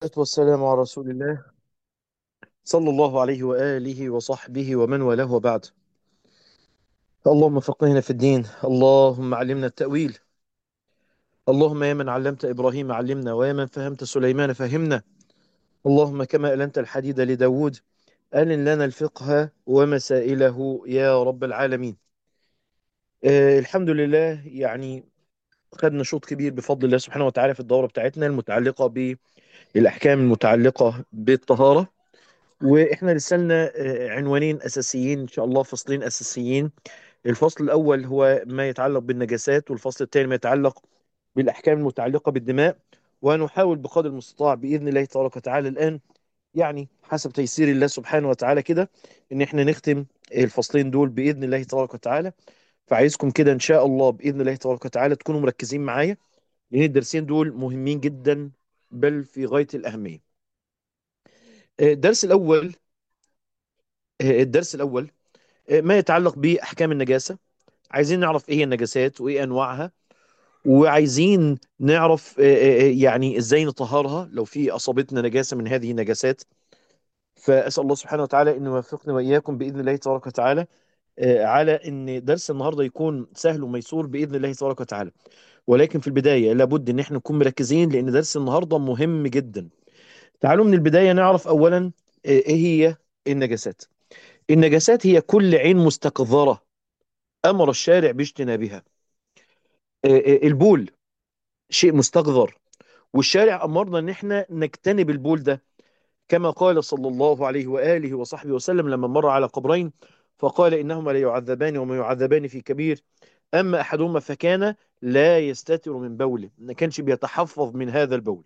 والسلام على رسول الله صلى الله عليه وآله وصحبه ومن والاه وبعد اللهم فقهنا في الدين اللهم علمنا التأويل اللهم يا من علمت إبراهيم علمنا ويا من فهمت سليمان فهمنا اللهم كما ألنت الحديد لداود ألن لنا الفقه ومسائله يا رب العالمين آه الحمد لله يعني خدنا شوط كبير بفضل الله سبحانه وتعالى في الدورة بتاعتنا المتعلقة بالأحكام المتعلقة بالطهارة واحنا لسه لنا آه، عنوانين اساسيين ان شاء الله فصلين اساسيين الفصل الاول هو ما يتعلق بالنجاسات والفصل الثاني ما يتعلق بالاحكام المتعلقه بالدماء ونحاول بقدر المستطاع باذن الله تبارك وتعالى الان يعني حسب تيسير الله سبحانه وتعالى كده ان احنا نختم الفصلين دول باذن الله تبارك وتعالى فعايزكم كده ان شاء الله باذن الله تبارك وتعالى تكونوا مركزين معايا لان الدرسين دول مهمين جدا بل في غايه الاهميه آه، الدرس الاول آه، الدرس الاول ما يتعلق بأحكام النجاسة عايزين نعرف ايه هي النجاسات وايه انواعها وعايزين نعرف آه، آه، آه، يعني ازاي نطهرها لو في اصابتنا نجاسة من هذه النجاسات فاسال الله سبحانه وتعالى انه يوفقنا واياكم باذن الله تبارك وتعالى آه، على ان درس النهارده يكون سهل وميسور باذن الله تبارك وتعالى ولكن في البدايه لابد ان احنا نكون مركزين لان درس النهارده مهم جدا تعالوا من البدايه نعرف اولا آه، ايه هي النجاسات النجاسات هي كل عين مستقذره امر الشارع باجتنابها آه، آه، البول شيء مستقذر والشارع امرنا ان احنا نجتنب البول ده كما قال صلى الله عليه واله وصحبه وسلم لما مر على قبرين فقال انهما لا يعذبان وما يعذبان في كبير اما احدهما فكان لا يستتر من بوله ما كانش بيتحفظ من هذا البول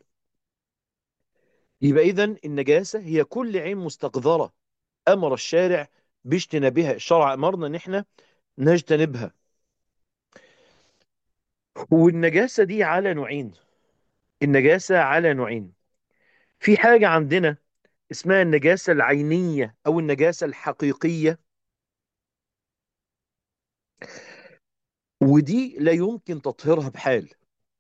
يبقى اذا النجاسه هي كل عين مستقذره امر الشارع باجتنابها الشرع امرنا ان احنا نجتنبها والنجاسه دي على نوعين النجاسه على نوعين في حاجة عندنا اسمها النجاسة العينية أو النجاسة الحقيقية ودي لا يمكن تطهيرها بحال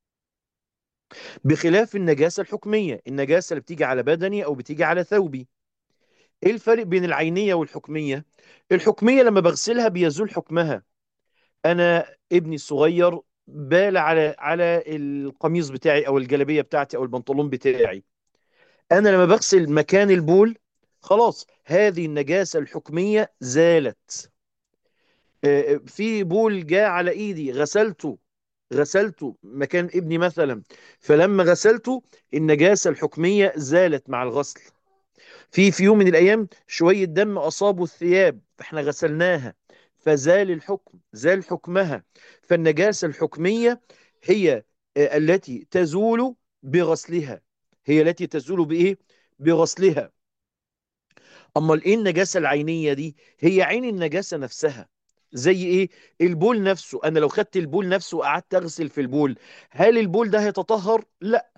بخلاف النجاسة الحكمية النجاسة اللي بتيجي على بدني أو بتيجي على ثوبي إيه الفرق بين العينية والحكمية؟ الحكمية لما بغسلها بيزول حكمها أنا ابني الصغير بال على على القميص بتاعي أو الجلابية بتاعتي أو البنطلون بتاعي أنا لما بغسل مكان البول خلاص هذه النجاسة الحكمية زالت آه، في بول جاء على ايدي غسلته غسلته مكان ابني مثلا فلما غسلته النجاسة الحكمية زالت مع الغسل في في يوم من الايام شوية دم اصابوا الثياب فاحنا غسلناها فزال الحكم زال حكمها فالنجاسة الحكمية هي آه، التي تزول بغسلها هي التي تزول بايه بغسلها امال ايه النجاسة العينية دي هي عين النجاسة نفسها زي ايه البول نفسه انا لو خدت البول نفسه وقعدت اغسل في البول هل البول ده هيتطهر لا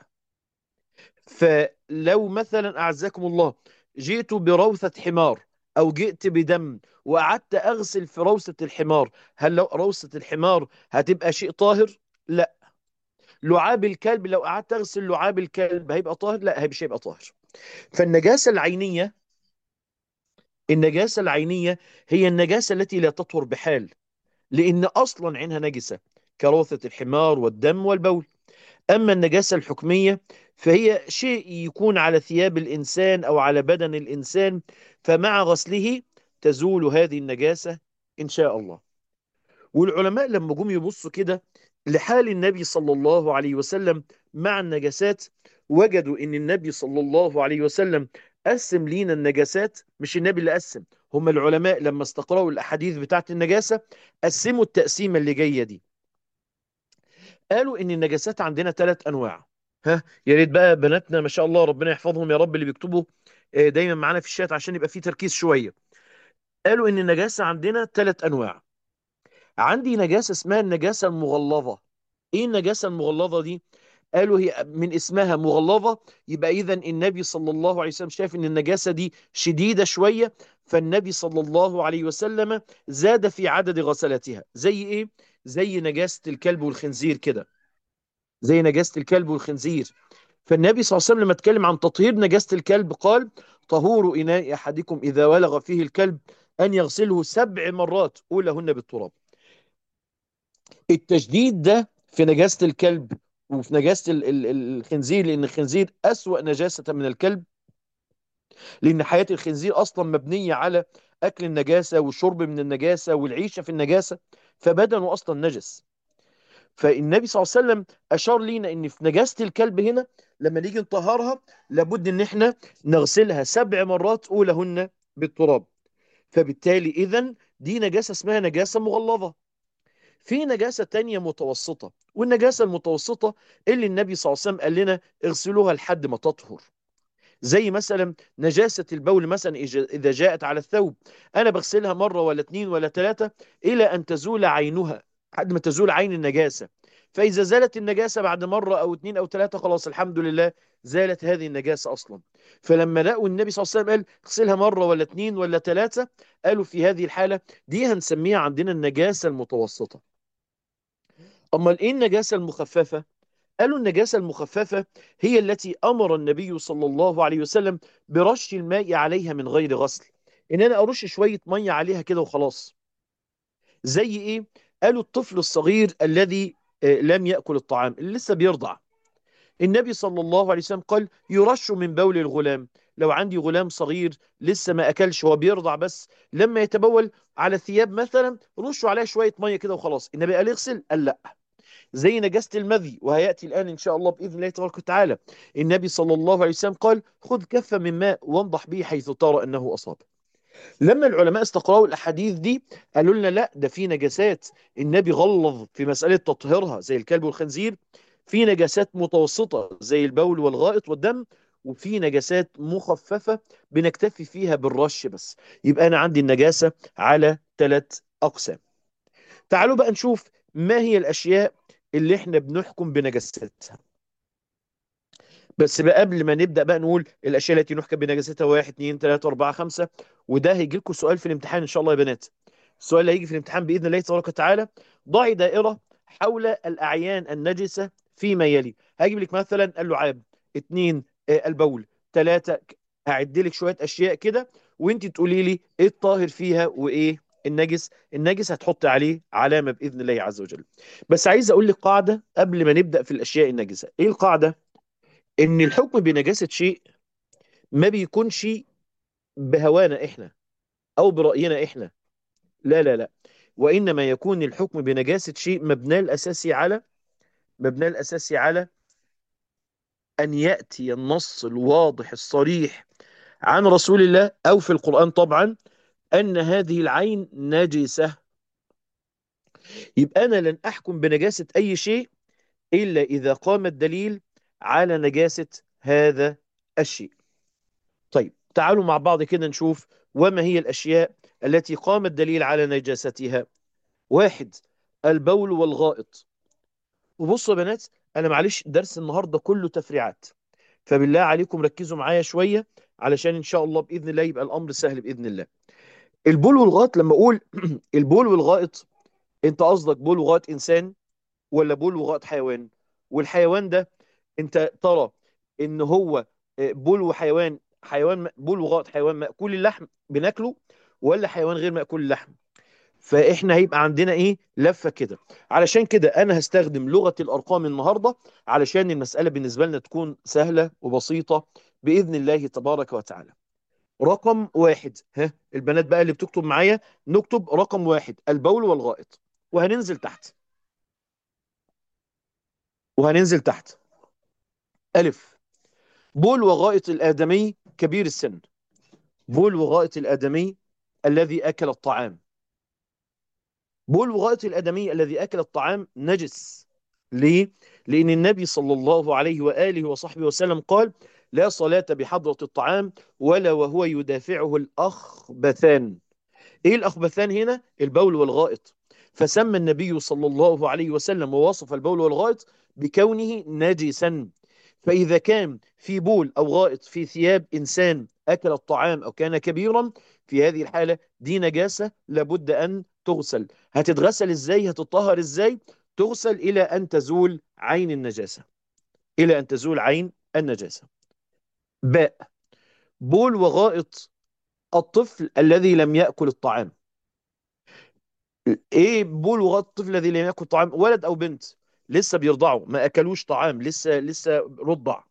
فلو مثلا اعزكم الله جئت بروثة حمار او جئت بدم وقعدت اغسل في روثة الحمار هل لو روثة الحمار هتبقى شيء طاهر لا لعاب الكلب لو قعدت اغسل لعاب الكلب هيبقى طاهر لا مش هيبقى طاهر فالنجاسة العينية النجاسة العينية هي النجاسة التي لا تطهر بحال لأن أصلا عينها نجسة كروثة الحمار والدم والبول أما النجاسة الحكمية فهي شيء يكون على ثياب الإنسان أو على بدن الإنسان فمع غسله تزول هذه النجاسة إن شاء الله والعلماء لما جم يبصوا كده لحال النبي صلى الله عليه وسلم مع النجاسات وجدوا ان النبي صلى الله عليه وسلم قسم لينا النجاسات مش النبي اللي قسم هم العلماء لما استقرأوا الاحاديث بتاعت النجاسة قسموا التقسيمة اللي جاية دي قالوا ان النجاسات عندنا ثلاث انواع ها يا ريت بقى بناتنا ما شاء الله ربنا يحفظهم يا رب اللي بيكتبوا آه، دايما معانا في الشات عشان يبقى فيه تركيز شوية قالوا ان النجاسة عندنا ثلاث انواع عندي نجاسة اسمها النجاسة المغلظة ايه النجاسة المغلظة دي قالوا هي من اسمها مغلظة يبقى اذا النبي صلى الله عليه وسلم شاف ان النجاسة دي شديدة شوية فالنبي صلى الله عليه وسلم زاد في عدد غسلاتها زي ايه زي نجاسة الكلب والخنزير كده زي نجاسة الكلب والخنزير فالنبي صلى الله عليه وسلم لما اتكلم عن تطهير نجاسة الكلب قال طهور إناء أحدكم إذا ولغ فيه الكلب أن يغسله سبع مرات أولهن بالتراب التشديد ده في نجاسة الكلب وفي نجاسة ال- ال- الخنزير لأن الخنزير أسوأ نجاسة من الكلب لأن حياة الخنزير أصلا مبنية على أكل النجاسة والشرب من النجاسة والعيشة في النجاسة فبدنه أصلا نجس فالنبي صلى الله عليه وسلم أشار لينا أن في نجاسة الكلب هنا لما نيجي نطهرها لابد أن احنا نغسلها سبع مرات أولهن بالتراب فبالتالي إذن دي نجاسة اسمها نجاسة مغلظة في نجاسة تانية متوسطة والنجاسة المتوسطة اللي النبي صلى الله عليه وسلم قال لنا اغسلوها لحد ما تطهر زي مثلا نجاسة البول مثلا إج- إذا جاءت على الثوب أنا بغسلها مرة ولا اتنين ولا تلاتة إلى أن تزول عينها لحد ما تزول عين النجاسة فإذا زالت النجاسة بعد مرة أو اتنين أو تلاتة خلاص الحمد لله زالت هذه النجاسة أصلا فلما لقوا النبي صلى الله عليه وسلم قال اغسلها مرة ولا اتنين ولا تلاتة قالوا في هذه الحالة دي هنسميها عندنا النجاسة المتوسطة أما إيه النجاسة المخففة قالوا النجاسة المخففة هي التي أمر النبي صلى الله عليه وسلم برش الماء عليها من غير غسل إن أنا أرش شوية مية عليها كده وخلاص زي إيه؟ قالوا الطفل الصغير الذي آه، لم يأكل الطعام اللي لسه بيرضع النبي صلى الله عليه وسلم قال يرش من بول الغلام لو عندي غلام صغير لسه ما أكلش هو بيرضع بس لما يتبول على ثياب مثلا رشوا عليها شوية مية كده وخلاص النبي قال يغسل قال لا زي نجاسة المذي وهيأتي الآن إن شاء الله بإذن الله تبارك وتعالى النبي صلى الله عليه وسلم قال خذ كفة من ماء وانضح به حيث ترى أنه أصاب لما العلماء استقرأوا الأحاديث دي قالوا لنا لا ده في نجاسات النبي غلظ في مسألة تطهيرها زي الكلب والخنزير في نجاسات متوسطة زي البول والغائط والدم وفي نجاسات مخففة بنكتفي فيها بالرش بس يبقى أنا عندي النجاسة على ثلاث أقسام تعالوا بقى نشوف ما هي الأشياء اللي احنا بنحكم بنجاستها بس بقى قبل ما نبدأ بقى نقول الأشياء التي نحكم بنجاستها واحد اتنين تلاتة أربعة خمسة وده هيجي لكم سؤال في الامتحان إن شاء الله يا بنات السؤال اللي هيجي في الامتحان بإذن الله تبارك وتعالى ضعي دائرة حول الأعيان النجسة فيما يلي هجيب لك مثلا اللعاب اتنين آه، البول تلاتة هعد لك شوية أشياء كده وانت تقولي لي ايه الطاهر فيها وايه النجس النجس هتحط عليه علامة بإذن الله عز وجل بس عايز أقول لك قاعدة قبل ما نبدأ في الأشياء النجسة إيه القاعدة؟ إن الحكم بنجاسة شيء ما بيكونش بهوانا إحنا أو برأينا إحنا لا لا لا وإنما يكون الحكم بنجاسة شيء مبناه الأساسي على مبناه الأساسي على أن يأتي النص الواضح الصريح عن رسول الله أو في القرآن طبعا أن هذه العين نجسة يبقى أنا لن أحكم بنجاسة أي شيء إلا إذا قام الدليل على نجاسة هذا الشيء طيب تعالوا مع بعض كده نشوف وما هي الأشياء التي قام الدليل على نجاستها واحد البول والغائط وبصوا يا بنات أنا معلش درس النهاردة كله تفريعات فبالله عليكم ركزوا معايا شوية علشان إن شاء الله بإذن الله يبقى الأمر سهل بإذن الله البول والغائط لما أقول البول والغائط أنت قصدك بول وغائط إنسان ولا بول وغائط حيوان والحيوان ده انت ترى ان هو آه، بول وحيوان حيوان بول وغائط حيوان مأكول اللحم بناكله ولا حيوان غير مأكول اللحم فاحنا هيبقى عندنا ايه لفة كده علشان كده انا هستخدم لغة الارقام النهاردة علشان المسألة بالنسبة لنا تكون سهلة وبسيطة بإذن الله تبارك وتعالى رقم واحد ها البنات بقى اللي بتكتب معايا نكتب رقم واحد البول والغائط وهننزل تحت وهننزل تحت ألف بول وغائط الآدمي كبير السن بول وغائط الآدمي الذي أكل الطعام بول وغائط الآدمي الذي أكل الطعام نجس ليه؟ لأن النبي صلى الله عليه وآله وصحبه وسلم قال لا صلاة بحضرة الطعام ولا وهو يدافعه الأخبثان إيه الأخبثان هنا؟ البول والغائط فسمى النبي صلى الله عليه وسلم ووصف البول والغائط بكونه نجسا فإذا كان في بول أو غائط في ثياب إنسان أكل الطعام أو كان كبيرا في هذه الحالة دي نجاسة لابد أن تغسل هتتغسل إزاي هتطهر إزاي تغسل إلى أن تزول عين النجاسة إلى أن تزول عين النجاسة باء بول وغائط الطفل الذي لم يأكل الطعام ايه بول وغائط الطفل الذي لم يأكل الطعام ولد او بنت لسه بيرضعوا ما اكلوش طعام لسه لسه رضع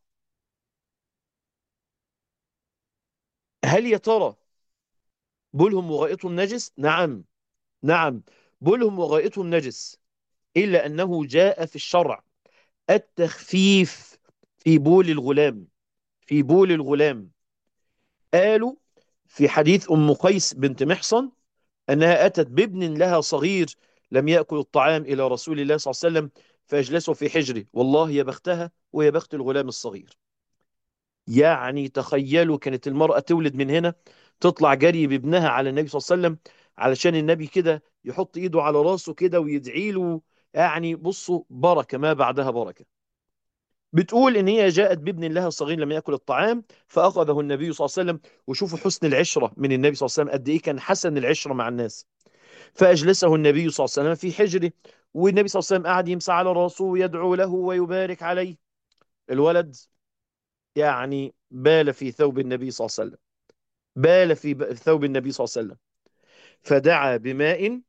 هل يا ترى بولهم وغائطهم نجس نعم نعم بولهم وغائطهم نجس إلا أنه جاء في الشرع التخفيف في بول الغلام في بول الغلام قالوا في حديث أم قيس بنت محصن أنها أتت بابن لها صغير لم يأكل الطعام إلى رسول الله صلى الله عليه وسلم فأجلسه في حجره والله يا بختها ويا بخت الغلام الصغير يعني تخيلوا كانت المرأة تولد من هنا تطلع جري بابنها على النبي صلى الله عليه وسلم علشان النبي كده يحط ايده على راسه كده ويدعي له يعني بصوا بركة ما بعدها بركة بتقول ان هي جاءت بابن لها صغير لم ياكل الطعام فاخذه النبي صلى الله عليه وسلم وشوفوا حسن العشره من النبي صلى الله عليه وسلم قد ايه كان حسن العشره مع الناس فاجلسه النبي صلى الله عليه وسلم في حجره والنبي صلى الله عليه وسلم قعد يمسح على راسه ويدعو له ويبارك عليه الولد يعني بال في ثوب النبي صلى الله عليه وسلم بال في ثوب النبي صلى الله عليه وسلم فدعا بماء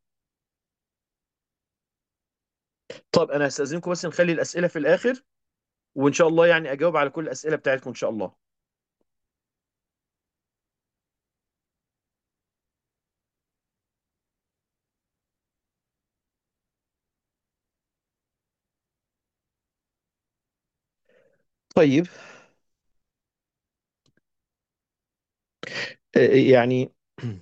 طب انا هستاذنكم بس نخلي الاسئله في الاخر وان شاء الله يعني اجاوب على كل الاسئله بتاعتكم ان شاء الله طيب آه، يعني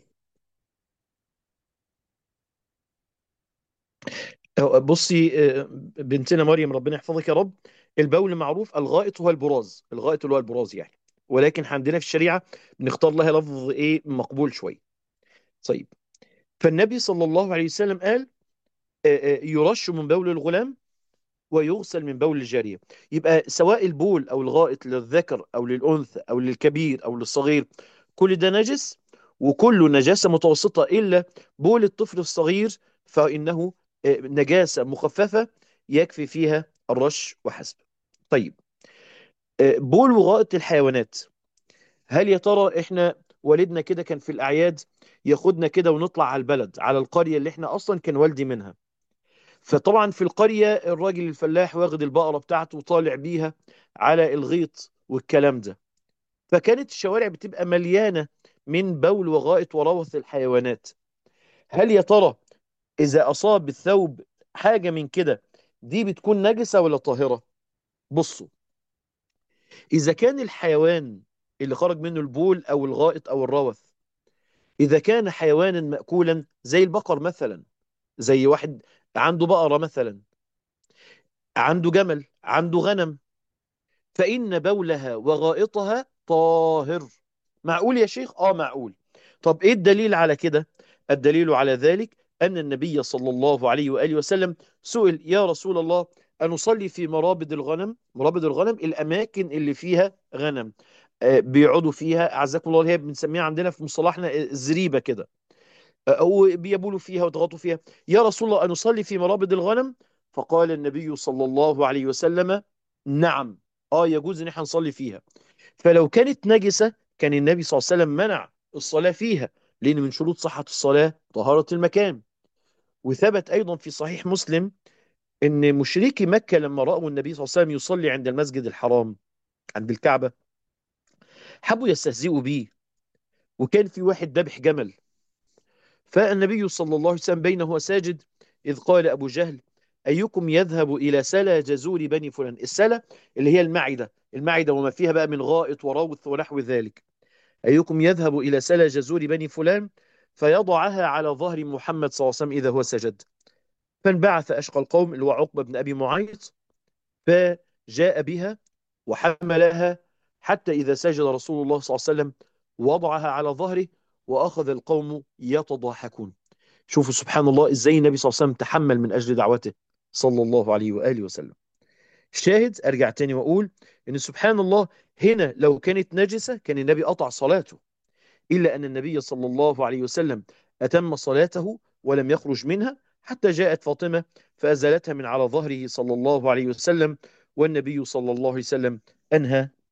بصي آه، بنتنا مريم ربنا يحفظك يا رب البول معروف الغائط هو البراز الغائط اللي هو البراز يعني ولكن عندنا في الشريعه بنختار لها لفظ ايه مقبول شويه طيب فالنبي صلى الله عليه وسلم قال آه، آه، يرش من بول الغلام ويغسل من بول الجارية يبقى سواء البول أو الغائط للذكر أو للأنثى أو للكبير أو للصغير كل ده نجس وكله نجاسة متوسطة إلا بول الطفل الصغير فإنه آه، نجاسة مخففة يكفي فيها الرش وحسب طيب آه، بول وغائط الحيوانات هل يا ترى إحنا والدنا كده كان في الأعياد ياخدنا كده ونطلع على البلد على القرية اللي إحنا أصلا كان والدي منها فطبعا في القرية الراجل الفلاح واخد البقرة بتاعته وطالع بيها على الغيط والكلام ده فكانت الشوارع بتبقى مليانة من بول وغائط وروث الحيوانات هل يا ترى إذا أصاب الثوب حاجة من كده دي بتكون نجسة ولا طاهرة بصوا إذا كان الحيوان اللي خرج منه البول أو الغائط أو الروث إذا كان حيوانا مأكولا زي البقر مثلا زي واحد عنده بقرة مثلا عنده جمل عنده غنم فإن بولها وغائطها طاهر معقول يا شيخ؟ آه معقول طب إيه الدليل على كده؟ الدليل على ذلك أن النبي صلى الله عليه وآله وسلم سئل يا رسول الله أنصلي في مرابد الغنم مرابد الغنم الأماكن اللي فيها غنم آه، بيقعدوا فيها أعزكم الله اللي هي بنسميها عندنا في مصطلحنا الزريبة كده أو بيبولوا فيها ويضغطوا فيها يا رسول الله أنصلي في مرابد الغنم فقال النبي صلى الله عليه وسلم نعم آه يجوز إن احنا نصلي فيها فلو كانت نجسة كان النبي صلى الله عليه وسلم منع الصلاة فيها لأن من شروط صحة الصلاة طهارة المكان وثبت أيضا في صحيح مسلم أن مشركي مكة لما رأوا النبي صلى الله عليه وسلم يصلي عند المسجد الحرام عند الكعبة حبوا يستهزئوا بيه وكان في واحد ذبح جمل فالنبي صلى الله عليه وسلم بينه وساجد إذ قال أبو جهل أيكم يذهب إلى سلا جزور بني فلان السلا اللي هي المعدة المعدة وما فيها بقى من غائط وروث ونحو ذلك أيكم يذهب إلى سلا جزور بني فلان فيضعها على ظهر محمد صلى الله عليه وسلم إذا هو سجد فانبعث أشقى القوم اللي هو عقبة بن أبي معيط فجاء بها وحملها حتى إذا سجد رسول الله صلى الله عليه وسلم وضعها على ظهره وأخذ القوم يتضاحكون شوفوا سبحان الله إزاي النبي صلى الله عليه وسلم تحمل من أجل دعوته صلى الله عليه وآله وسلم شاهد أرجع تاني وأقول إن سبحان الله هنا لو كانت نجسة كان النبي قطع صلاته إلا أن النبي صلى الله عليه وسلم أتم صلاته ولم يخرج منها حتى جاءت فاطمة فأزالتها من على ظهره صلى الله عليه وسلم والنبي صلى الله عليه وسلم أنهى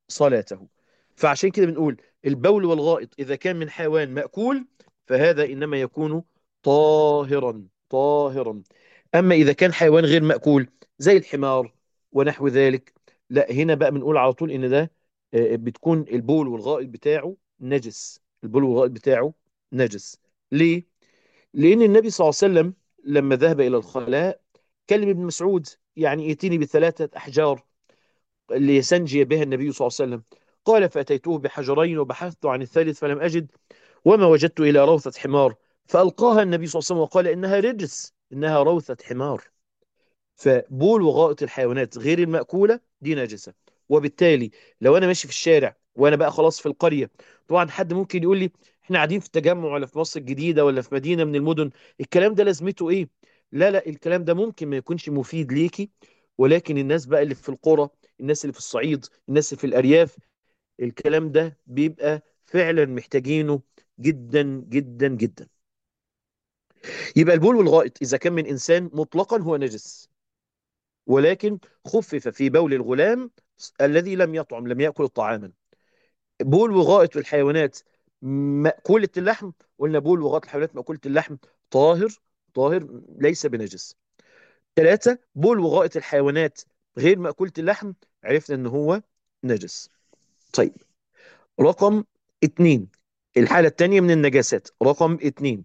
صلاته فعشان كده بنقول البول والغائط إذا كان من حيوان مأكول فهذا إنما يكون طاهرا طاهرا أما إذا كان حيوان غير مأكول زي الحمار ونحو ذلك لا هنا بقى بنقول على طول إن ده آه، بتكون البول والغائط بتاعه نجس البول والغائط بتاعه نجس ليه؟ لأن النبي صلى الله عليه وسلم لما ذهب إلى الخلاء كلم ابن مسعود يعني ائتني بثلاثة أحجار ليستنجي بها النبي صلى الله عليه وسلم قال فأتيته بحجرين وبحثت عن الثالث فلم أجد وما وجدت إلى روثة حمار فألقاها النبي صلى الله عليه وسلم وقال إنها رجس إنها روثة حمار فبول وغائط الحيوانات غير المأكولة دي نجسة وبالتالي لو أنا ماشي في الشارع وأنا بقى خلاص في القرية طبعا حد ممكن يقول لي إحنا قاعدين في التجمع ولا في مصر الجديدة ولا في مدينة من المدن الكلام ده لازمته إيه؟ لا لا الكلام ده ممكن ما يكونش مفيد ليكي ولكن الناس بقى اللي في القرى الناس اللي في الصعيد الناس اللي في الأرياف الكلام ده بيبقى فعلا محتاجينه جدا جدا جدا يبقى البول والغائط إذا كان من إنسان مطلقا هو نجس ولكن خفف في بول الغلام الذي لم يطعم لم يأكل طعاما بول وغائط الحيوانات مأكولة اللحم قلنا بول وغائط الحيوانات مأكولة اللحم طاهر طاهر ليس بنجس ثلاثة بول وغائط الحيوانات غير مأكولة اللحم عرفنا ان هو نجس طيب رقم اتنين الحالة التانية من النجاسات رقم اتنين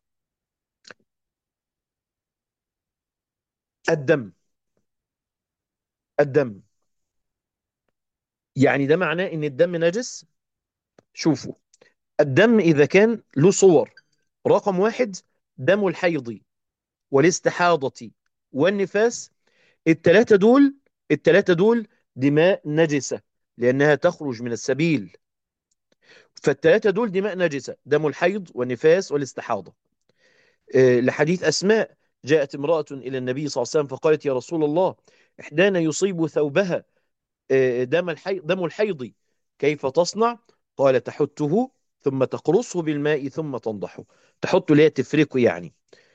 الدم الدم يعني ده معناه ان الدم نجس شوفوا الدم اذا كان له صور رقم واحد دم الحيض والاستحاضة والنفاس التلاتة دول التلاتة دول دماء نجسة لأنها تخرج من السبيل فالتلاتة دول دماء نجسة دم الحيض والنفاس والاستحاضة آه، لحديث أسماء جاءت امرأة إلى النبي صلى الله عليه وسلم فقالت يا رسول الله إحدانا يصيب ثوبها آه، دم الحيض, دم الحيض كيف تصنع قال تحته ثم تقرصه بالماء ثم تنضحه تحطه ليه تفركه يعني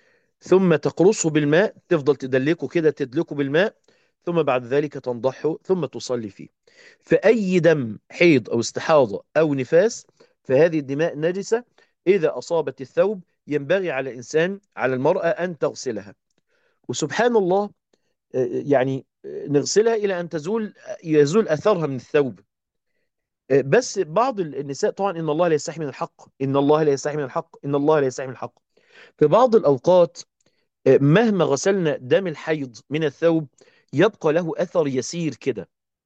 ثم تقرصه بالماء تفضل تدلكه كده تدلكه بالماء ثم بعد ذلك تنضحه ثم تصلي فيه فأي دم حيض أو استحاضة أو نفاس فهذه الدماء نجسة إذا أصابت الثوب ينبغي على الإنسان على المرأة أن تغسلها وسبحان الله آه، يعني آه، نغسلها إلى أن تزول يزول أثرها من الثوب آه، بس بعض النساء طبعا إن الله لا يستحي من الحق إن الله لا يستحي من الحق إن الله لا يستحي من الحق في بعض الأوقات آه، مهما غسلنا دم الحيض من الثوب يبقى له أثر يسير كده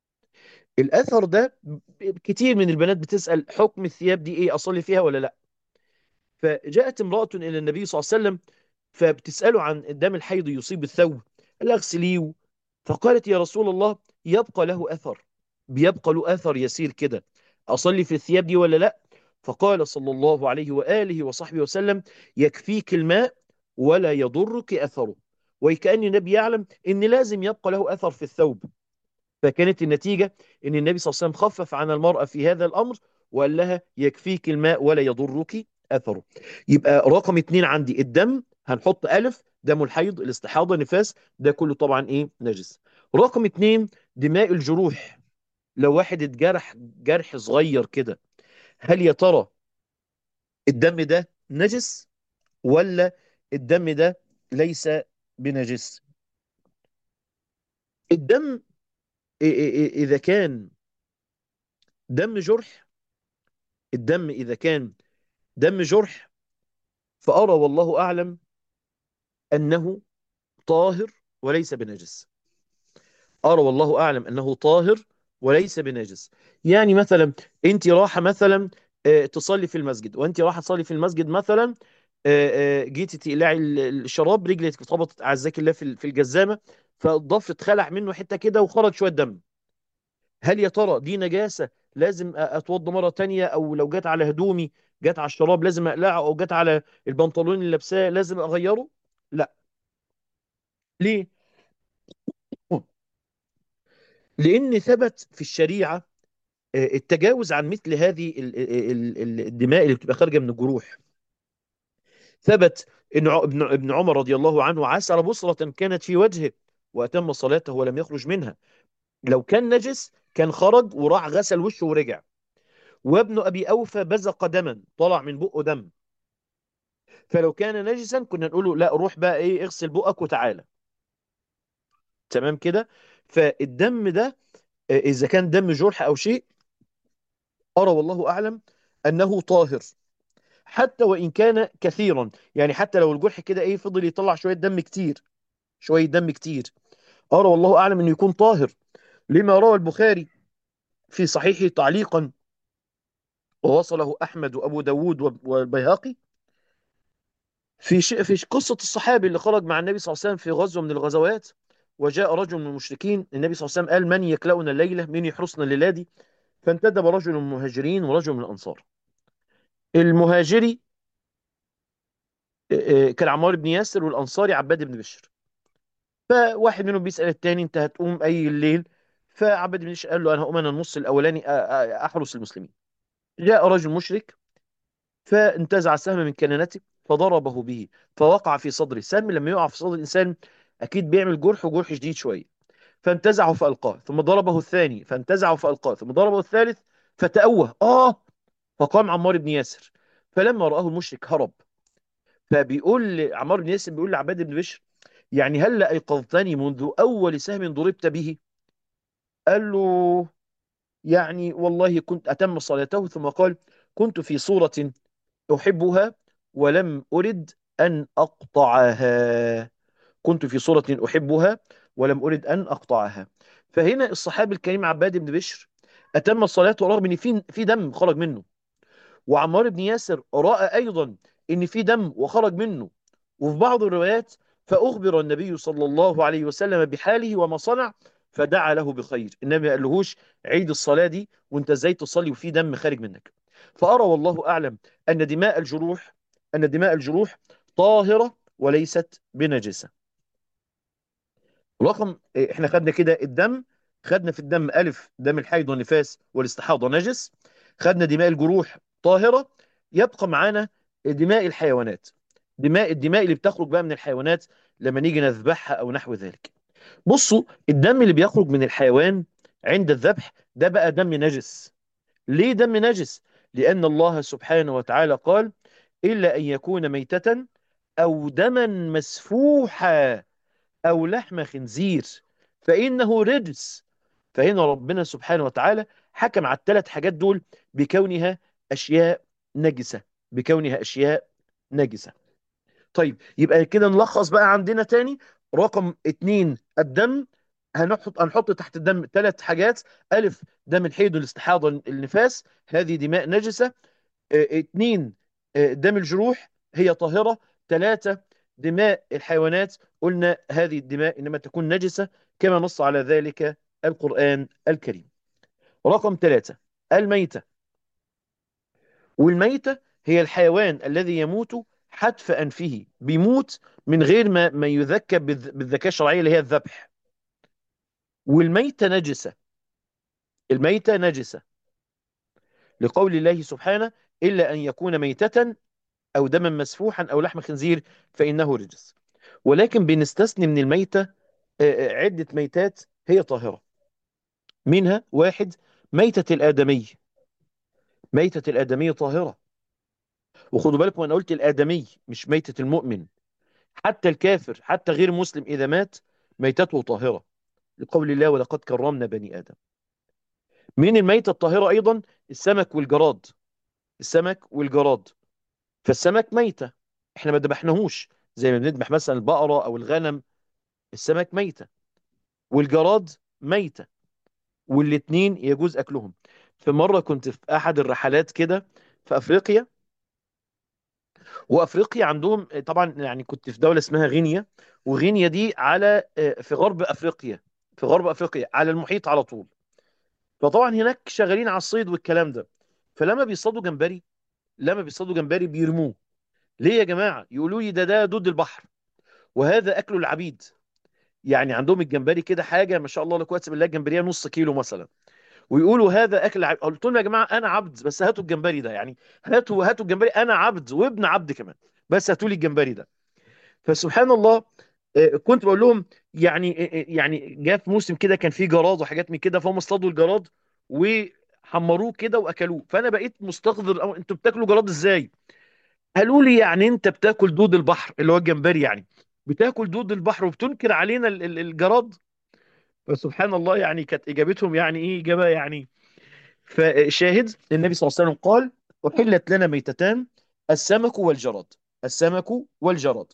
الأثر ده ب- كتير من البنات بتسأل حكم الثياب دي إيه أصلي فيها ولا لا فجاءت امرأة إلى النبي صلى الله عليه وسلم فبتسأله عن دم الحيض يصيب الثوب قال لها اغسليه فقالت يا رسول الله يبقى له أثر بيبقى له أثر يسير كده أصلي في الثياب دي ولا لا فقال صلى الله عليه وآله وصحبه وسلم يكفيك الماء ولا يضرك أثره وكأن النبي يعلم أن لازم يبقى له أثر في الثوب فكانت النتيجة أن النبي صلى الله عليه وسلم خفف عن المرأة في هذا الأمر وقال لها يكفيك الماء ولا يضرك أثره يبقى رقم اتنين عندي الدم هنحط ألف دم الحيض الاستحاضة النفاس ده كله طبعا إيه نجس رقم اتنين دماء الجروح لو واحد اتجرح جرح صغير كده هل يا ترى الدم ده نجس ولا الدم ده ليس بنجس الدم إ- إ- إ- إذا كان دم جرح الدم إذا كان دم جرح فأرى والله أعلم أنه طاهر وليس بنجس أرى والله أعلم أنه طاهر وليس بنجس يعني مثلا أنت راحة مثلا آه، تصلي في المسجد وأنت راحة تصلي في المسجد مثلا آه، آه، جيتي تقلعي ال- الشراب رجلك اتخبطت أعزك الله في ال- في الجزامة فالضفر اتخلع منه حتة كده وخرج شوية دم هل يا ترى دي نجاسة لازم أ- أتوضى مرة تانية أو لو جت على هدومي جت على الشراب لازم أقلعه أو جت على البنطلون اللي لابساه لازم أغيره لا ليه لأن ثبت في الشريعة آه، التجاوز عن مثل هذه ال- ال- ال- الدماء اللي بتبقى خارجة من الجروح ثبت ان ع- ابن ابن عمر رضي الله عنه عسر بصرة كانت في وجهه وأتم صلاته ولم يخرج منها لو كان نجس كان خرج وراح غسل وشه ورجع وابن ابي اوفى بزق دما طلع من بقه دم فلو كان نجسا كنا نقول له لا روح بقى ايه اغسل بقك وتعالى تمام كده فالدم ده آه، اذا كان دم جرح او شيء ارى والله اعلم انه طاهر حتى وان كان كثيرا يعني حتى لو الجرح كده ايه فضل يطلع شويه دم كتير شويه دم كتير ارى والله اعلم انه يكون طاهر لما روى البخاري في صحيحه تعليقا ووصله احمد وابو داود والبيهقي في ش... في قصة الصحابي اللي خرج مع النبي صلى الله عليه وسلم في غزوة من الغزوات وجاء رجل من المشركين النبي صلى الله عليه وسلم قال من يكلأنا الليلة من يحرسنا الليلة دي فانتدب رجل من المهاجرين ورجل من الأنصار المهاجري آه، آه، كان عمار بن ياسر والأنصاري عباد بن بشر فواحد منهم بيسأل التاني انت هتقوم أي الليل فعباد بن بشر قال له أنا هقوم أنا النص الأولاني آه، أحرس المسلمين جاء رجل مشرك فانتزع سهم من كنانته فضربه به فوقع في صدره السهم لما يقع في صدر الإنسان أكيد بيعمل جرح وجرح شديد شوية فانتزعه فألقاه ثم ضربه الثاني فانتزعه فألقاه ثم ضربه الثالث فتأوه آه فقام عمار بن ياسر فلما رآه المشرك هرب فبيقول عمار بن ياسر بيقول لعباد بن بشر يعني هل أيقظتني منذ أول سهم ضربت به قال له يعني والله كنت أتم صلاته ثم قال كنت في صورة أحبها ولم أرد أن أقطعها كنت في صورة أحبها ولم أرد أن أقطعها فهنا الصحابي الكريم عباد بن بشر أتم الصلاة رغم أن في في دم خرج منه وعمار بن ياسر رأى أيضا أن في دم وخرج منه وفي بعض الروايات فأخبر النبي صلى الله عليه وسلم بحاله وما صنع فدعا له بخير إنما ما قالهوش عيد الصلاة دي وانت ازاي تصلي وفي دم خارج منك فأرى والله أعلم أن دماء الجروح أن دماء الجروح طاهرة وليست بنجسة رقم إيه، احنا خدنا كده الدم خدنا في الدم ألف دم الحيض والنفاس والاستحاضة نجس خدنا دماء الجروح طاهرة يبقى معانا دماء الحيوانات دماء الدماء اللي بتخرج بقى من الحيوانات لما نيجي نذبحها أو نحو ذلك بصوا الدم اللي بيخرج من الحيوان عند الذبح ده بقى دم نجس ليه دم نجس لأن الله سبحانه وتعالى قال إلا أن يكون ميتة أو دما مسفوحا أو لحم خنزير فإنه رجس فهنا ربنا سبحانه وتعالى حكم على الثلاث حاجات دول بكونها أشياء نجسة بكونها أشياء نجسة طيب يبقى كده نلخص بقى عندنا تاني رقم اتنين الدم هنحط هنحط تحت الدم ثلاث حاجات ألف دم الحيض والاستحاضة النفاس هذه دماء نجسة اه اتنين اه دم الجروح هي طاهرة ثلاثة دماء الحيوانات قلنا هذه الدماء إنما تكون نجسة كما نص على ذلك القرآن الكريم رقم ثلاثة الميتة والميتة هي الحيوان الذي يموت حتف أنفه بيموت من غير ما ما يذكى بالذكاء الشرعية اللي هي الذبح والميتة نجسة الميتة نجسة لقول الله سبحانه إلا أن يكون ميتة أو دما مسفوحا أو لحم خنزير فإنه رجس ولكن بنستثني من الميتة عدة ميتات هي طاهرة منها واحد ميتة الآدمي ميتة الآدمي طاهرة وخدوا بالكم أنا قلت الآدمي مش ميتة المؤمن حتى الكافر حتى غير مسلم إذا مات ميتته طاهرة لقول الله ولقد كرمنا بني آدم من الميتة الطاهرة أيضا السمك والجراد السمك والجراد فالسمك ميتة احنا ما ذبحناهوش زي ما بنذبح مثلا البقرة أو الغنم السمك ميتة والجراد ميتة والاتنين يجوز أكلهم في مرة كنت في أحد الرحلات كده في أفريقيا وأفريقيا عندهم طبعا يعني كنت في دولة اسمها غينيا وغينيا دي على في غرب أفريقيا في غرب أفريقيا على المحيط على طول فطبعا هناك شغالين على الصيد والكلام ده فلما بيصطادوا جمبري لما بيصطادوا جمبري بيرموه ليه يا جماعة يقولوا لي ده ده دود البحر وهذا أكل العبيد يعني عندهم الجمبري كده حاجة ما شاء الله لا قوه الا بالله الجمبريه نص كيلو مثلا ويقولوا هذا اكل عبد قلت لهم يا جماعه انا عبد بس هاتوا الجمبري ده يعني هاتوا هاتوا الجمبري انا عبد وابن عبد كمان بس هاتوا لي الجمبري ده فسبحان الله كنت بقول لهم يعني يعني جاء في موسم كده كان فيه جراد وحاجات من كده فهم اصطادوا الجراد وحمروه كده واكلوه فانا بقيت مستغرب أو انتوا بتاكلوا جراد ازاي قالوا لي يعني انت بتاكل دود البحر اللي هو الجمبري يعني بتاكل دود البحر وبتنكر علينا ال- ال- الجراد فسبحان الله يعني كانت اجابتهم يعني ايه اجابه يعني فشاهد النبي صلى الله عليه وسلم قال احلت لنا ميتتان السمك والجراد السمك والجراد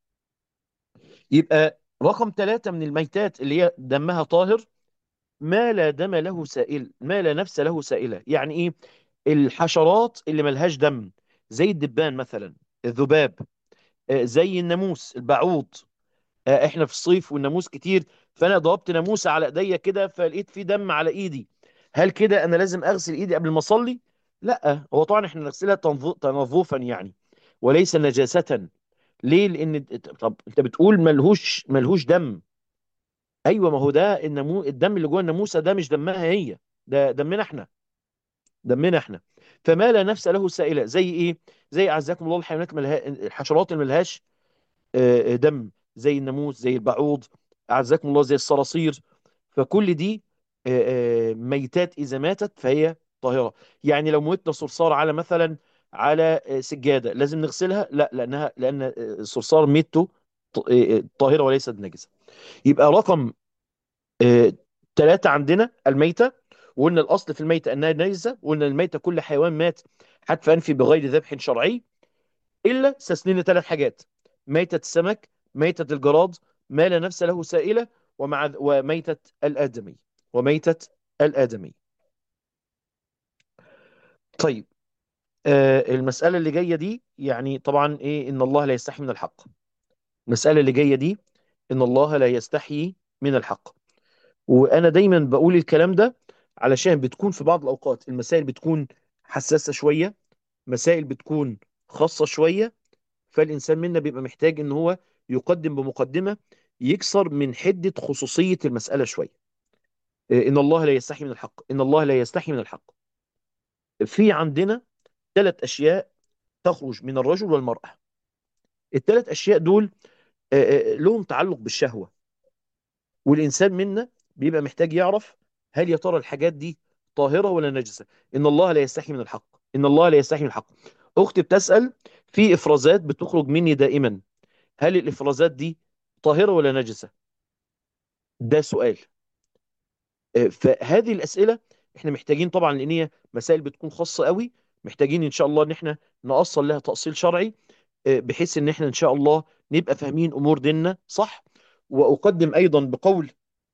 يبقى رقم ثلاثة من الميتات اللي هي دمها طاهر ما لا دم له سائل ما لا نفس له سائلة يعني ايه الحشرات اللي ملهاش دم زي الدبان مثلا الذباب آه، زي الناموس البعوض آه، احنا في الصيف والناموس كتير فانا ضربت ناموسه على ايديا كده فلقيت في دم على ايدي هل كده انا لازم اغسل ايدي قبل ما اصلي لا هو طبعا احنا نغسلها تنظ- تنظفا يعني وليس نجاسة ليه لان طب انت بتقول ملهوش ملهوش دم ايوه ما هو ده النمو الدم اللي جوه الناموسه ده مش دمها هي ده دمنا احنا دمنا احنا فما لا نفس له سائله زي ايه زي اعزكم الله الحيوانات ملها... الحشرات اللي ملهاش آه، آه، دم زي الناموس زي البعوض اعزكم الله زي الصراصير فكل دي آه، آه، ميتات اذا ماتت فهي طاهره يعني لو موتنا صرصار على مثلا على آه، سجاده لازم نغسلها لا لانها لان آه، الصرصار ميته ط- آه، آه، طاهره وليست نجسه يبقى رقم ثلاثة عندنا الميتة وقلنا الأصل في الميتة أنها نجسة وقلنا الميتة كل حيوان مات حتف أنفي بغير ذبح شرعي إلا استثنينا ثلاث حاجات ميتة السمك ميتة الجراد ما لا نفس له سائلة ومع وميتة الآدمي وميتة الآدمي طيب آه المسألة اللي جاية دي يعني طبعا إيه إن الله لا يستحي من الحق المسألة اللي جاية دي إن الله لا يستحي من الحق وانا دايما بقول الكلام ده علشان بتكون في بعض الاوقات المسائل بتكون حساسة شوية مسائل بتكون خاصة شوية فالانسان منا بيبقى محتاج ان هو يقدم بمقدمة يكسر من حدة خصوصية المسألة شوية إيه، ان الله لا يستحي من الحق ان الله لا يستحي من الحق في عندنا ثلاث اشياء تخرج من الرجل والمرأة الثلاث اشياء دول آه، آه، لهم تعلق بالشهوة والإنسان منا بيبقى محتاج يعرف هل يا ترى الحاجات دي طاهرة ولا نجسة إن الله لا يستحي من الحق إن الله لا يستحي من الحق أختي بتسأل في إفرازات بتخرج مني دائما هل الإفرازات دي طاهرة ولا نجسة ده سؤال آه، فهذه الأسئلة إحنا محتاجين طبعا لأن هي مسائل بتكون خاصة قوي محتاجين إن شاء الله إن إحنا نأصل لها تأصيل شرعي آه، بحيث إن إحنا إن شاء الله نبقى فاهمين أمور ديننا صح وأقدم أيضا بقول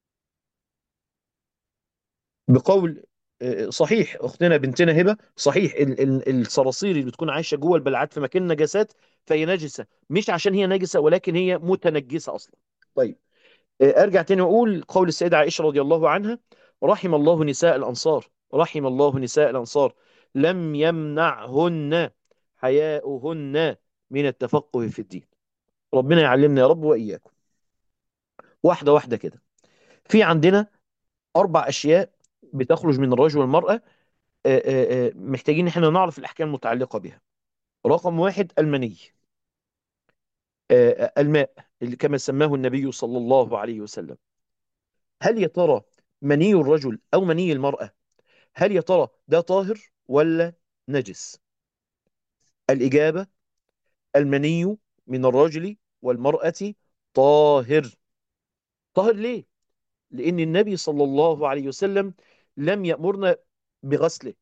بقول آه، صحيح اختنا بنتنا هبه صحيح ال- ال- الصراصير اللي بتكون عايشه جوه البلعات في مكان نجاسات فهي نجسه مش عشان هي نجسه ولكن هي متنجسه اصلا طيب آه، ارجع تاني واقول قول السيده عائشه رضي الله عنها رحم الله نساء الانصار رحم الله نساء الانصار لم يمنعهن حياؤهن من التفقه في الدين ربنا يعلمنا يا رب واياكم واحده واحده كده في عندنا اربع اشياء بتخرج من الرجل والمراه آه، آه، آه، محتاجين احنا نعرف الأحكام المتعلقة بها رقم واحد المني آه، آه، الماء اللي كما سماه النبي صلى الله عليه وسلم هل يا ترى مني الرجل أو مني المرأة هل يا ترى ده طاهر ولا نجس الإجابة المني من الرجل والمرأة طاهر طاهر ليه؟ لأن النبي صلى الله عليه وسلم لم يأمرنا بغسله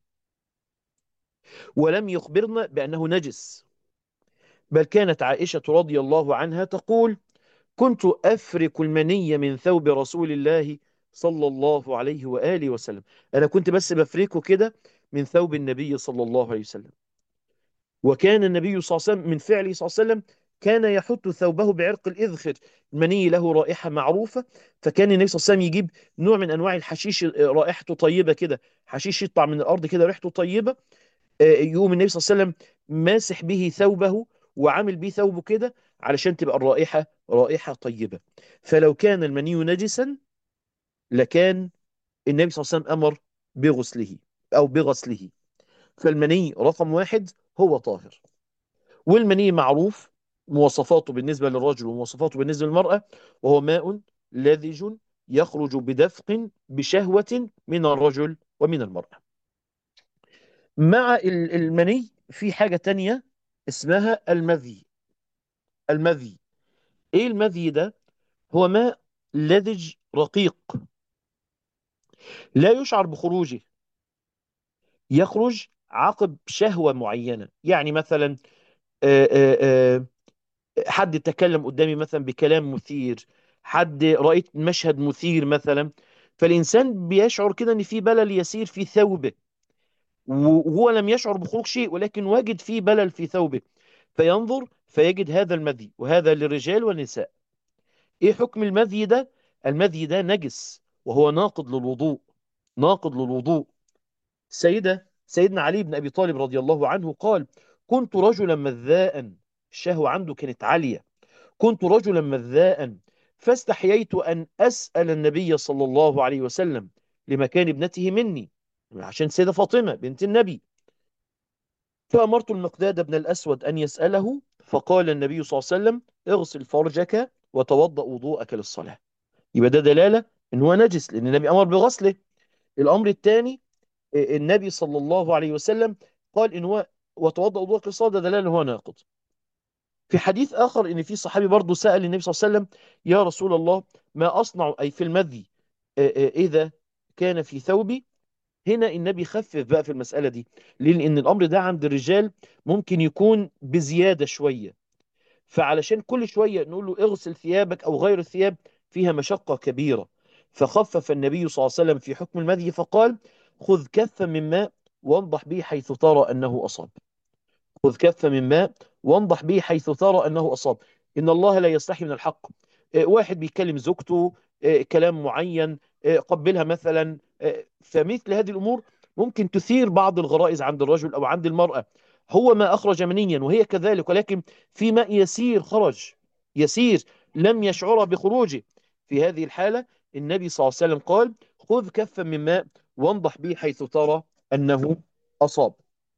ولم يخبرنا بأنه نجس بل كانت عائشة رضي الله عنها تقول كنت أفرك المني من ثوب رسول الله صلى الله عليه وآله وسلم أنا كنت بس بفركه كده من ثوب النبي صلى الله عليه وسلم وكان النبي صلى الله عليه وسلم من فعله صلى الله عليه وسلم كان يحط ثوبه بعرق الإذخر المني له رائحة معروفة فكان النبي صلى الله عليه وسلم يجيب نوع من أنواع الحشيش رائحته طيبة كده حشيش يطلع من الأرض كده ريحته طيبة آه، يقوم النبي صلى الله عليه وسلم ماسح به ثوبه وعامل به ثوبه كده علشان تبقى الرائحة رائحة طيبة فلو كان المني نجسا لكان النبي صلى الله عليه وسلم أمر بغسله أو بغسله فالمني رقم واحد هو طاهر والمني معروف مواصفاته بالنسبة للرجل ومواصفاته بالنسبة للمرأة وهو ماء لذج يخرج بدفق بشهوة من الرجل ومن المرأة مع ال- المني في حاجة تانية اسمها المذي المذي ايه المذي ده هو ماء لذج رقيق لا يشعر بخروجه يخرج عقب شهوة معينة يعني مثلا آه، آه، آه، حد تكلم قدامي مثلا بكلام مثير حد رأيت مشهد مثير مثلا فالإنسان بيشعر كده إن في بلل يسير في ثوبه وهو لم يشعر بخروج شيء ولكن وجد فيه بلل في ثوبه فينظر فيجد هذا المذي وهذا للرجال والنساء ايه حكم المذي ده المذي ده نجس وهو ناقض للوضوء ناقض للوضوء سيدة سيدنا علي بن أبي طالب رضي الله عنه قال كنت رجلا مذاء الشهوة عنده كانت عالية كنت رجلا مذاء فاستحييت أن أسأل النبي صلى الله عليه وسلم لمكان ابنته مني عشان سيدة فاطمة بنت النبي فأمرت المقداد بن الأسود أن يسأله فقال النبي صلى الله عليه وسلم اغسل فرجك وتوضأ وضوءك للصلاة يبقى ده دلالة ان هو نجس لأن النبي أمر بغسله الأمر الثاني النبي صلى الله عليه وسلم قال إن هو وتوضأ وضوءك للصلاة ده دلالة إن هو ناقض في حديث آخر إن في صحابي برضه سأل النبي صلى الله عليه وسلم يا رسول الله ما أصنع أي في المذي آه، آه، إذا كان في ثوبي هنا النبي خفف بقى في المسألة دي ليه؟ لأن الأمر ده عند الرجال ممكن يكون بزيادة شوية فعلشان كل شوية نقول له اغسل ثيابك أو غير الثياب فيها مشقة كبيرة فخفف النبي صلى الله عليه وسلم في حكم المذي فقال خذ كفا من ماء وانضح به حيث ترى أنه أصاب خذ كفا من ماء وانضح به حيث ترى أنه أصاب إن الله لا يستحي من الحق آه، واحد بيكلم زوجته آه، كلام معين آه، قبلها مثلا آه، فمثل هذه الأمور ممكن تثير بعض الغرائز عند الرجل أو عند المرأة هو ما أخرج منيا وهي كذلك ولكن في ماء يسير خرج يسير لم يشعر بخروجه في هذه الحالة النبي صلى الله عليه وسلم قال خذ كفا من ماء وانضح به حيث ترى أنه أصاب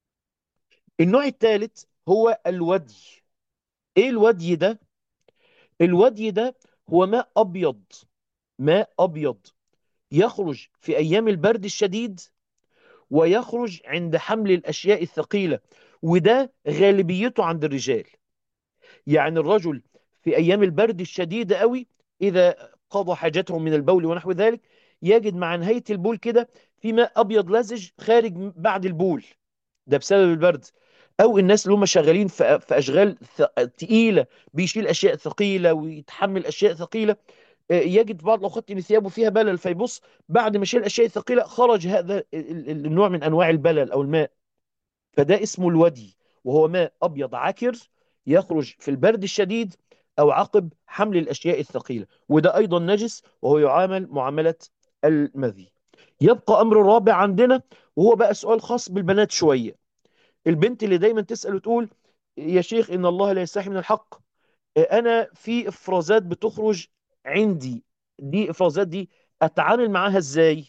النوع الثالث هو الودي ايه الودي ده الودي ده هو ماء ابيض ماء ابيض يخرج في ايام البرد الشديد ويخرج عند حمل الاشياء الثقيلة وده غالبيته عند الرجال يعني الرجل في ايام البرد الشديد قوي اذا قضى حاجته من البول ونحو ذلك يجد مع نهاية البول كده في ماء ابيض لزج خارج بعد البول ده بسبب البرد او الناس اللي هم شغالين في في اشغال ث- تقيله بيشيل اشياء ثقيله ويتحمل اشياء ثقيله آه، يجد بعض الاوقات ان ثيابه فيها بلل فيبص بعد ما شيل الاشياء الثقيله خرج هذا ال- ال- النوع من انواع البلل او الماء فده اسمه الودي وهو ماء ابيض عكر يخرج في البرد الشديد او عقب حمل الاشياء الثقيله وده ايضا نجس وهو يعامل معامله المذي يبقى امر رابع عندنا وهو بقى سؤال خاص بالبنات شويه البنت اللي دايما تسأل وتقول يا شيخ إن الله لا يستحي من الحق أنا في إفرازات بتخرج عندي دي إفرازات دي أتعامل معاها إزاي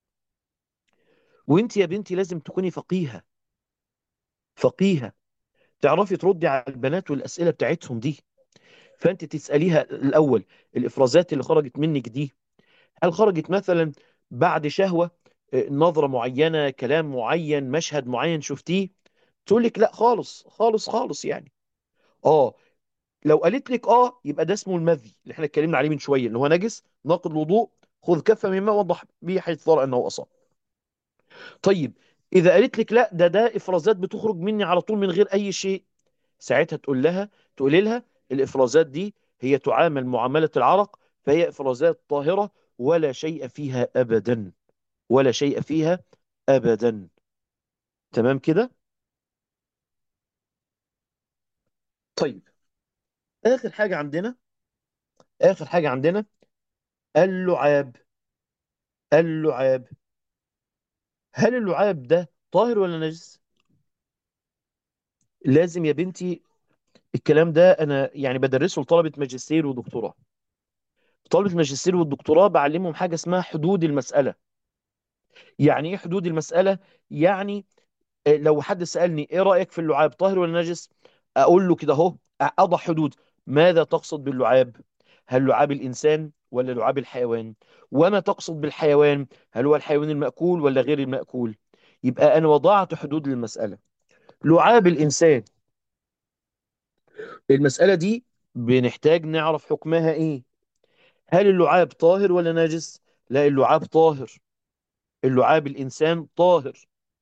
وإنت يا بنتي لازم تكوني فقيهة فقيهة تعرفي تردي على البنات والأسئلة بتاعتهم دي فأنت تسأليها الأول الإفرازات اللي خرجت منك دي هل خرجت مثلا بعد شهوة آه، نظرة معينة كلام معين مشهد معين شفتيه تقول لك لا خالص خالص خالص يعني اه لو قالت لك اه يبقى ده اسمه المذي اللي احنا اتكلمنا عليه من شويه اللي هو نجس ناقض الوضوء خذ كفه من ماء وضح به حيث ترى انه اصاب طيب اذا قالت لك لا ده ده افرازات بتخرج مني على طول من غير اي شيء ساعتها تقول لها تقولي لها الافرازات دي هي تعامل معامله العرق فهي افرازات طاهره ولا شيء فيها ابدا ولا شيء فيها ابدا تمام كده طيب اخر حاجه عندنا اخر حاجه عندنا اللعاب اللعاب هل اللعاب ده طاهر ولا نجس لازم يا بنتي الكلام ده انا يعني بدرسه لطلبه ماجستير ودكتوراه طلبه الماجستير والدكتوراه بعلمهم حاجه اسمها حدود المساله يعني ايه حدود المساله يعني آه، لو حد سالني ايه رايك في اللعاب طاهر ولا نجس اقول له كده اهو اضع حدود ماذا تقصد باللعاب هل لعاب الإنسان ولا لعاب الحيوان وما تقصد بالحيوان هل هو الحيوان المأكول ولا غير المأكول يبقى أنا وضعت حدود للمسألة لعاب الإنسان المسألة دي بنحتاج نعرف حكمها إيه هل اللعاب طاهر ولا نجس لا اللعاب طاهر اللعاب الإنسان طاهر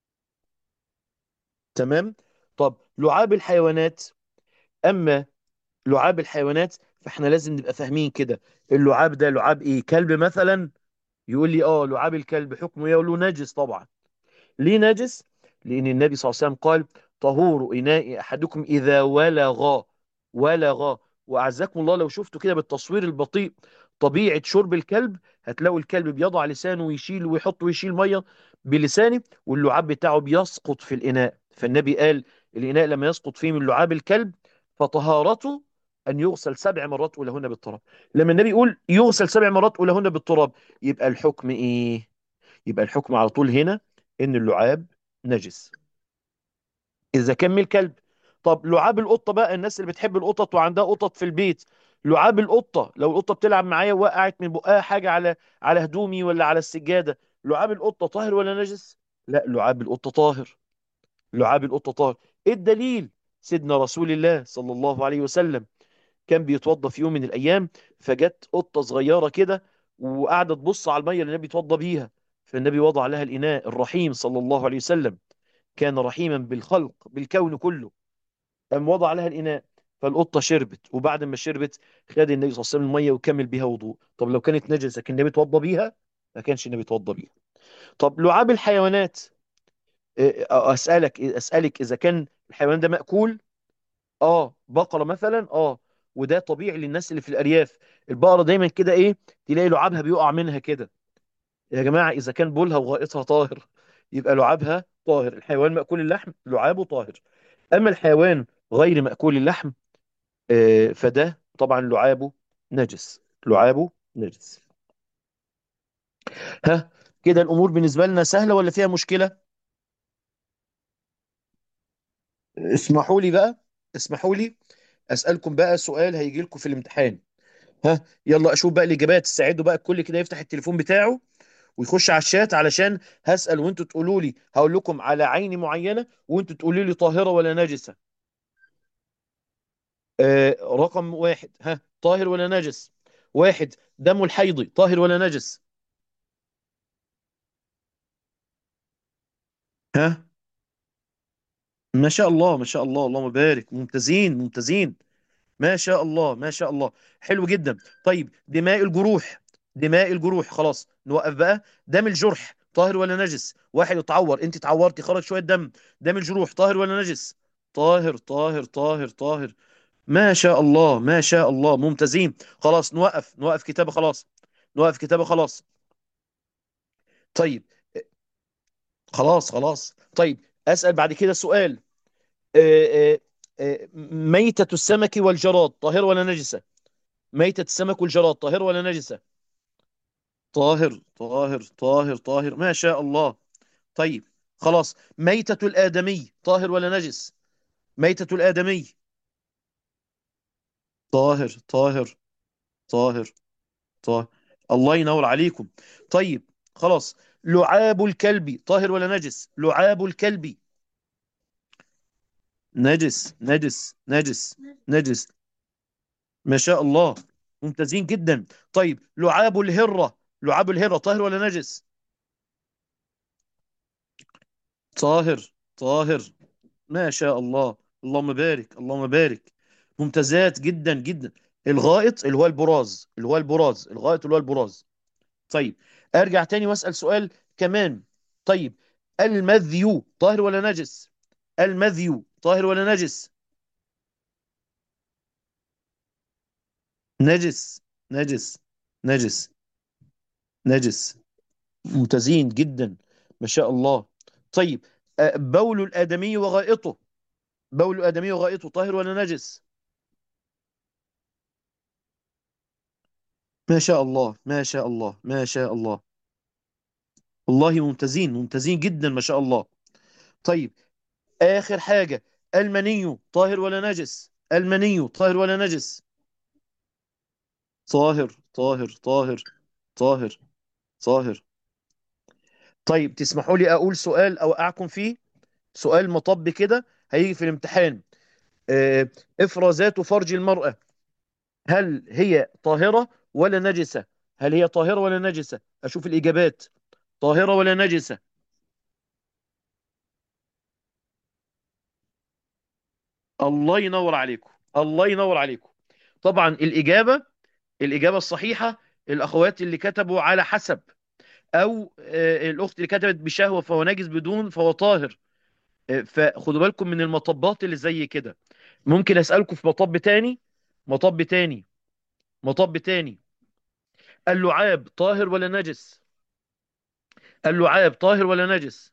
تمام طب لعاب الحيوانات أما لعاب الحيوانات فاحنا لازم نبقى فاهمين كده اللعاب ده لعاب ايه كلب مثلا يقول لي اه لعاب الكلب حكمه ايه اقول له نجس طبعا ليه نجس لان النبي صلى الله عليه وسلم قال طهور اناء احدكم اذا ولغ ولغ واعزكم الله لو شفتوا كده بالتصوير البطيء طبيعة شرب الكلب هتلاقوا الكلب بيضع لسانه ويشيل ويحط ويشيل ميه بلسانه واللعاب بتاعه بيسقط في الاناء فالنبي قال الاناء لما يسقط فيه من لعاب الكلب فطهارته أن يغسل سبع مرات أولهن بالتراب لما النبي يقول يغسل سبع مرات أولهن بالتراب يبقى الحكم إيه يبقى الحكم على طول هنا إن اللعاب نجس إذا كان من الكلب طب لعاب القطة بقى الناس اللي بتحب القطط وعندها قطط في البيت لعاب القطة لو القطة بتلعب معايا وقعت من بقها حاجة على على هدومي ولا على السجادة لعاب القطة طاهر ولا نجس لا لعاب القطة طاهر لعاب القطة طاهر إيه الدليل سيدنا رسول الله صلى الله عليه وسلم كان بيتوضى في يوم من الأيام فجت قطة صغيرة كده وقاعدة تبص على المية اللي النبي يتوضى بيها فالنبي وضع لها الإناء الرحيم صلى الله عليه وسلم كان رحيما بالخلق بالكون كله قام وضع لها الإناء فالقطة شربت وبعد ما شربت خد النبي صلى الله عليه وسلم المية وكمل بيها وضوء طب لو كانت نجسة كان النبي يتوضى بيها ما كانش النبي يتوضى بيها طب لعاب الحيوانات إيه، أسألك أسألك إذا كان الحيوان ده مأكول اه بقرة مثلا اه وده طبيعي للناس اللي في الأرياف البقرة دايما كده ايه تلاقي لعابها بيقع منها كده يا جماعة إذا كان بولها وغائطها طاهر يبقى لعابها طاهر الحيوان مأكول اللحم لعابه طاهر أما الحيوان غير مأكول اللحم آه فده طبعا لعابه نجس لعابه نجس ها كده الأمور بالنسبة لنا سهلة ولا فيها مشكلة اسمحوا لي بقى اسمحوا لي أسألكم بقى سؤال هيجي لكم في الامتحان ها يلا اشوف بقى الاجابات استعدوا بقى الكل كده يفتح التليفون بتاعه ويخش على الشات علشان هسأل وانتوا تقولوا لي هقول لكم على عين معينة وانتوا تقولوا لي طاهرة ولا نجسة آه رقم واحد ها طاهر ولا نجس واحد دم الحيض طاهر ولا نجس ها ما شاء الله ما شاء الله اللهم بارك ممتازين ممتازين ما شاء الله ما شاء الله حلو جدا طيب دماء الجروح دماء الجروح خلاص نوقف بقى دم الجرح طاهر ولا نجس واحد اتعور انت اتعورتي خرج شوية دم دم الجروح طاهر ولا نجس طاهر طاهر طاهر طاهر ما شاء الله ما شاء الله ممتازين خلاص نوقف نوقف كتابة خلاص نوقف كتابة خلاص طيب خلاص خلاص طيب أسأل بعد كده سؤال آه، آه، آه، ميتة السمك والجراد طاهر ولا نجسة ميتة السمك والجراد طاهر ولا نجسة طاهر طاهر طاهر طاهر ما شاء الله طيب خلاص ميتة الآدمي طاهر ولا نجس ميتة الآدمي طاهر طاهر طاهر طاهر الله ينور عليكم طيب خلاص لعاب الكلب طاهر ولا نجس لعاب الكلب نجس نجس نجس نجس ما شاء الله ممتازين جدا طيب لعاب الهرة لعاب الهرة طاهر ولا نجس طاهر طاهر ما شاء الله اللهم بارك اللهم بارك ممتازات جدا جدا الغائط اللي هو البراز اللي هو البراز الغائط اللي هو البراز طيب ارجع تاني واسأل سؤال كمان طيب المذيو طاهر ولا نجس المذيو طاهر ولا نجس نجس نجس نجس نجس ممتازين جدا ما شاء الله طيب آه، بول الآدمي وغائطه بول الآدمي وغائطه طاهر ولا نجس ما شاء الله ما شاء الله ما شاء الله والله ممتازين ممتازين جدا ما شاء الله طيب آخر حاجة المني طاهر ولا نجس المني طاهر ولا نجس طاهر طاهر طاهر طاهر طاهر طيب تسمحوا لي أقول سؤال أوقعكم فيه سؤال مطب كده هيجي في الامتحان آه، إفرازات فرج المرأة هل هي طاهرة ولا نجسة هل هي طاهرة ولا نجسة أشوف الإجابات طاهرة ولا نجسة الله ينور عليكم الله ينور عليكم طبعا الإجابة الإجابة الصحيحة الأخوات اللي كتبوا على حسب أو آه، الأخت اللي كتبت بشهوة فهو نجس بدون فهو طاهر آه، فخدوا بالكم من المطبات اللي زي كده ممكن أسألكم في مطب تاني مطب تاني مطب تاني اللعاب طاهر ولا نجس اللعاب طاهر ولا نجس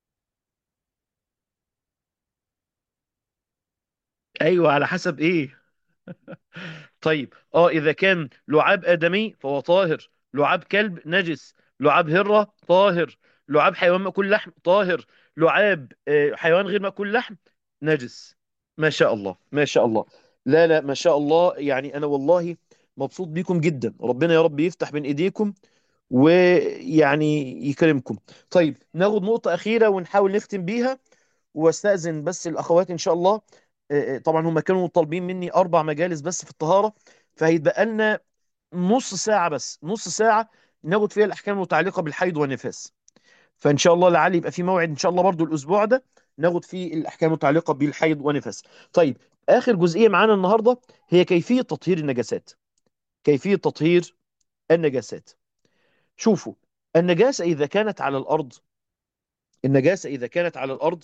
أيوة على حسب إيه طيب اه اذا كان لعاب ادمي فهو طاهر لعاب كلب نجس لعاب هرة طاهر لعاب حيوان مأكول لحم طاهر لعاب آه، حيوان غير مأكول لحم نجس ما شاء الله ما شاء الله لا لا ما شاء الله يعني انا والله مبسوط بيكم جدا ربنا يا رب يفتح بين ايديكم ويعني يكرمكم طيب ناخد نقطة أخيرة ونحاول نختم بيها واستأذن بس الأخوات إن شاء الله آه، آه، طبعا هم كانوا طالبين مني أربع مجالس بس في الطهارة فهيتبقى لنا نص ساعة بس نص ساعة ناخد فيها الأحكام المتعلقة بالحيض والنفاس فإن شاء الله لعل يبقى في موعد إن شاء الله برضو الأسبوع ده ناخد فيه الأحكام المتعلقة بالحيض والنفاس طيب آخر جزئية معانا النهاردة هي كيفية تطهير النجاسات كيفية تطهير النجاسات شوفوا النجاسة إذا كانت على الأرض النجاسة إذا كانت على الأرض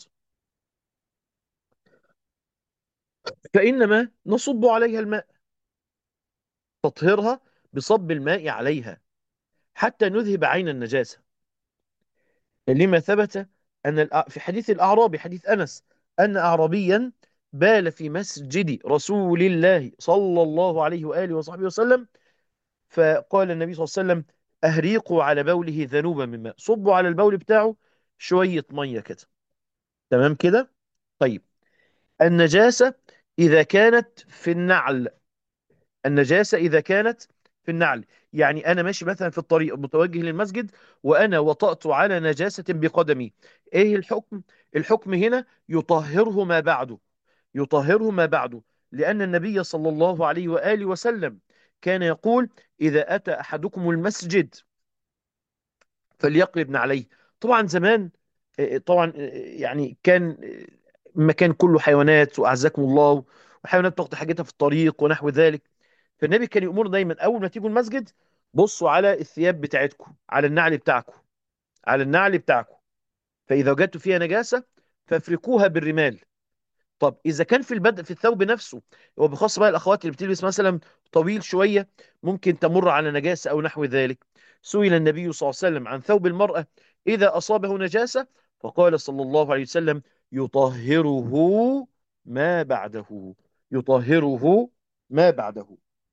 فإنما نصب عليها الماء تطهيرها بصب الماء عليها حتى نذهب عين النجاسة لما ثبت أن الأ- في حديث الأعرابي حديث أنس أن أعرابيا بال في مسجد رسول الله صلى الله عليه وآله وصحبه وسلم فقال النبي صلى الله عليه وسلم أهريقوا على بوله ذنوبا من ماء صبوا على البول بتاعه شوية مية كده تمام كده طيب النجاسة إذا كانت في النعل النجاسة إذا كانت في النعل يعني أنا ماشي مثلا في الطريق متوجه للمسجد وأنا وطأت على نجاسة بقدمي إيه الحكم؟ الحكم هنا يطهره ما بعده يطهره ما بعده لأن النبي صلى الله عليه وآله وسلم كان يقول إذا أتى أحدكم المسجد فليقلب عليه طبعا زمان آه، طبعا آه، يعني كان آه، مكان كله حيوانات وأعزكم الله وحيوانات بتاخد حاجتها في الطريق ونحو ذلك فالنبي كان يأمر دايما أول ما تيجوا المسجد بصوا على الثياب بتاعتكم على النعل بتاعكم على النعل بتاعكم فإذا وجدتوا فيها نجاسة فافركوها بالرمال طب إذا كان في البدء في الثوب نفسه وبخاصة بقى الأخوات اللي بتلبس مثلا طويل شوية ممكن تمر على نجاسة أو نحو ذلك سئل النبي صلى الله عليه وسلم عن ثوب المرأة إذا أصابه نجاسة فقال صلى الله عليه وسلم يطهره ما بعده يطهره ما بعده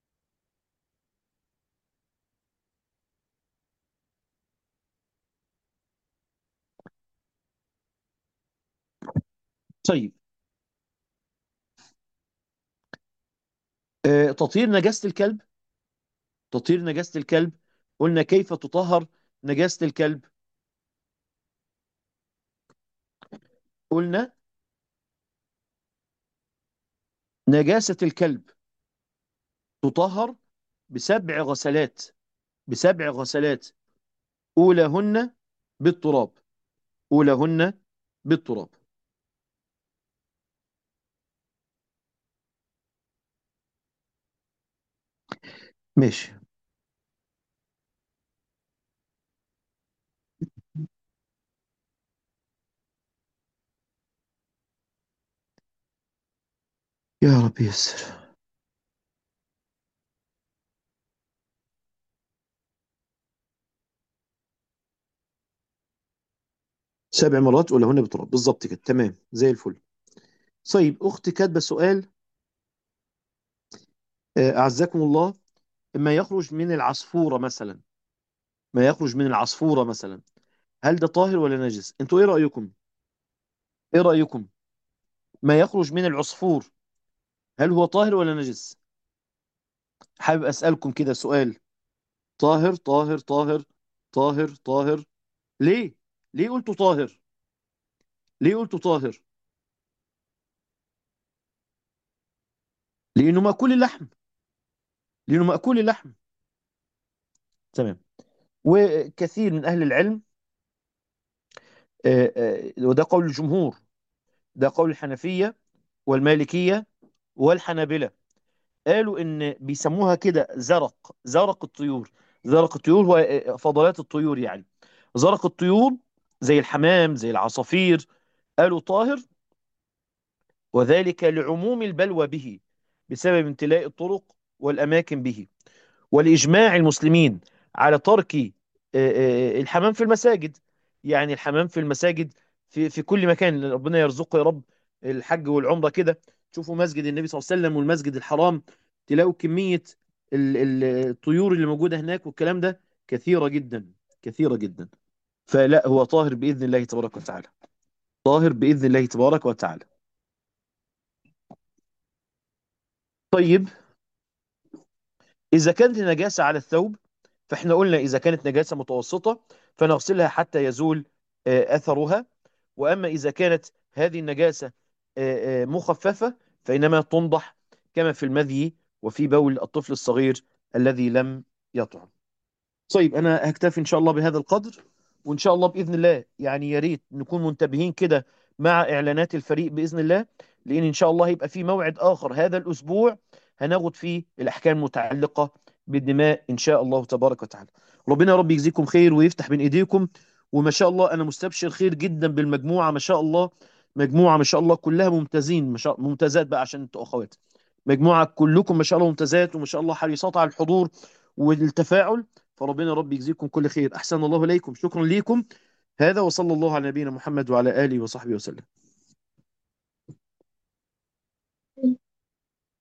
طيب آه، تطهير نجاسة الكلب تطهير نجاسة الكلب قلنا كيف تطهر نجاسة الكلب قلنا نجاسة الكلب تطهر بسبع غسلات بسبع غسلات أولهن بالتراب أولهن بالتراب ماشي يا رب يسر سبع مرات أولهن بالتراب بالظبط كده تمام زي الفل طيب أختي كاتبة سؤال آه، أعزكم الله ما يخرج من العصفورة مثلا ما يخرج من العصفورة مثلا هل ده طاهر ولا نجس انتوا ايه رأيكم ايه رأيكم ما يخرج من العصفور هل هو طاهر ولا نجس حابب أسألكم كده سؤال طاهر طاهر طاهر طاهر طاهر ليه ليه قلتوا طاهر ليه قلتوا طاهر لأنه مأكول اللحم لأنه مأكول اللحم تمام وكثير من أهل العلم آه، آه، وده قول الجمهور ده قول الحنفية والمالكية والحنابلة قالوا إن بيسموها كده زرق زرق الطيور زرق الطيور هو آه، فضلات الطيور يعني زرق الطيور زي الحمام زي العصافير قالوا طاهر وذلك لعموم البلوى به بسبب امتلاء الطرق والأماكن به ولإجماع المسلمين على ترك آه، آه، الحمام في المساجد يعني الحمام في المساجد في في كل مكان ربنا يرزقه يا رب الحج والعمرة كده تشوفوا مسجد النبي صلى الله عليه وسلم والمسجد الحرام تلاقوا كمية ال- ال- الطيور اللي موجودة هناك والكلام ده كثيرة جدا كثيرة جدا فلا هو طاهر بإذن الله تبارك وتعالى طاهر بإذن الله تبارك وتعالى طيب إذا كانت النجاسة على الثوب فإحنا قلنا إذا كانت نجاسة متوسطة فنغسلها حتى يزول آه، أثرها وأما إذا كانت هذه النجاسة آه، آه، مخففة فإنما تنضح كما في المذي وفي بول الطفل الصغير الذي لم يطعم طيب انا هكتفي ان شاء الله بهذا القدر وان شاء الله باذن الله يعني يا ريت نكون منتبهين كده مع اعلانات الفريق باذن الله لان ان شاء الله هيبقى في موعد اخر هذا الاسبوع هناخد فيه الاحكام المتعلقه بالدماء ان شاء الله تبارك وتعالى ربنا يا رب يجزيكم خير ويفتح بين ايديكم وما شاء الله انا مستبشر خير جدا بالمجموعه ما شاء الله مجموعه ما شاء الله كلها ممتازين ما شاء ممتازات بقى عشان انتوا اخوات مجموعه كلكم ما شاء الله ممتازات وما شاء الله حريصات على الحضور والتفاعل فربنا رب يجزيكم كل خير أحسن الله إليكم شكرا ليكم هذا وصلى الله على نبينا محمد وعلى آله وصحبه وسلم